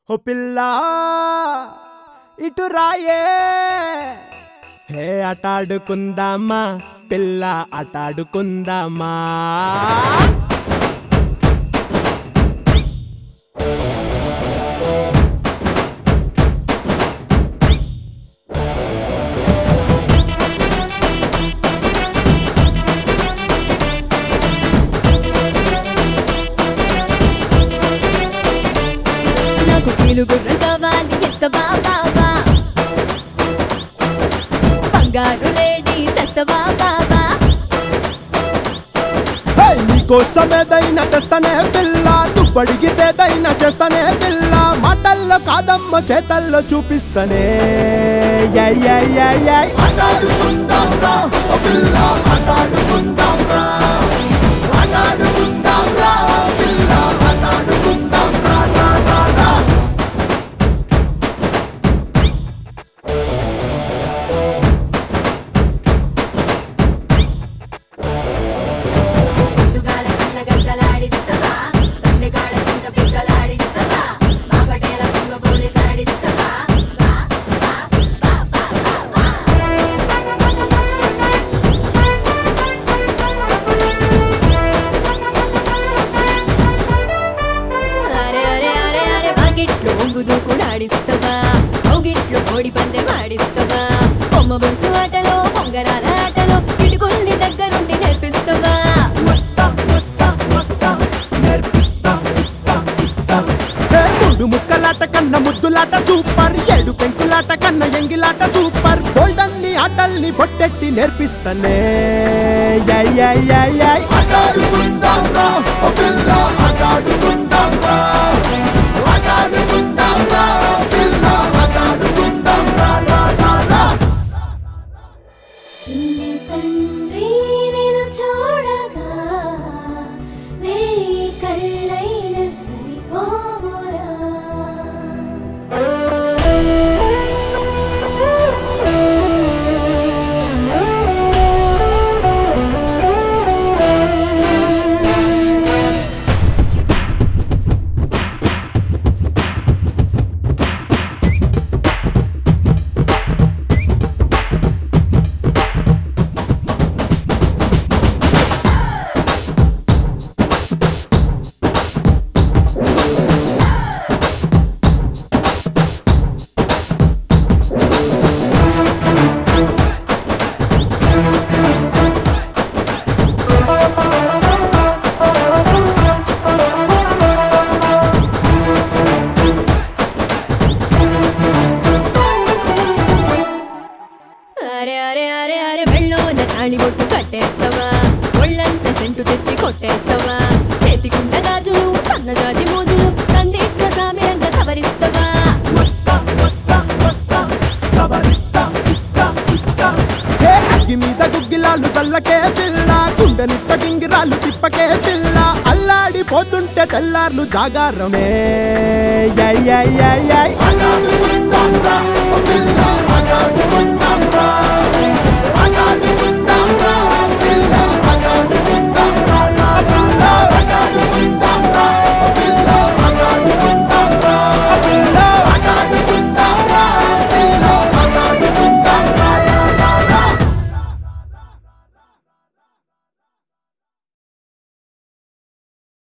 ఓ పిల్ల ఇటు రాయే హే ఆటాడుకుందామా పిల్ల ఆటాడుకుందామా నాకు కీలుగుర్రం కావాలి ఎత్తవా బాబా బంగారు లేడీ తెస్తవా బాబా హే, నీకోసం ఏదైనా తెస్తానే పిల్ల నువ్వు అడిగితేదైనా చేస్తానే పిల్ల మాటల్లో కాదమ్మ చేతల్లో చూపిస్తానే యై, యై, యై, యై. పొద్దుగాల కళ్ళ గంటలాడిస్తవా సందెగాడ చింత పిక్కలాడిస్తవా మా పటేల పొంగ పోలీస్ ఆడిస్తవా బా, బా, బా, బా, బా, బా. అరే అరే అరే అరే బాకెట్లో ఒంగుదు కూడా ఆడిస్తవా ఒగిట్లో కోడి పందె మాడిస్తవా బొమ్మ బొరుసు ఆటలో పొంగరాల ఆటలో ఇటుకొల్లి దగ్గరుండి నేర్పిస్తవా హే, మూడు ముక్కలాట కన్నా ముద్దులాట సూపర్ ఏడు పెంకులాట కన్నా ఎంగిలాట సూపర్ గోల్డన్ని ఆటల్ని పొట్టెట్టి నేర్పిస్తానే యై, యై, యై, యై. చిన్ని తండ్రి నేను చూడగా వేయి కళ్ళైన సరిపోవురా అరే అరే అరే అరే మెళ్ళోన తాళి బొట్టు కట్టేస్తావా ఒళ్ళంత సెంటు తెచ్చి కొట్టేస్తావా చేతికుండ గాజులు సన్నజాజి మోజులు సందీప్ల సామ్యంగా సవరిస్తావా హే, అగ్గి మీద గుగ్గిలాలు చల్లకే పిల్ల గుండె నిట్ట గింగిరాలు తిప్పకే పిల్ల అల్లాడి పోతుంటే తెల్లార్లు జాగారమే యై, యై, యై, యై.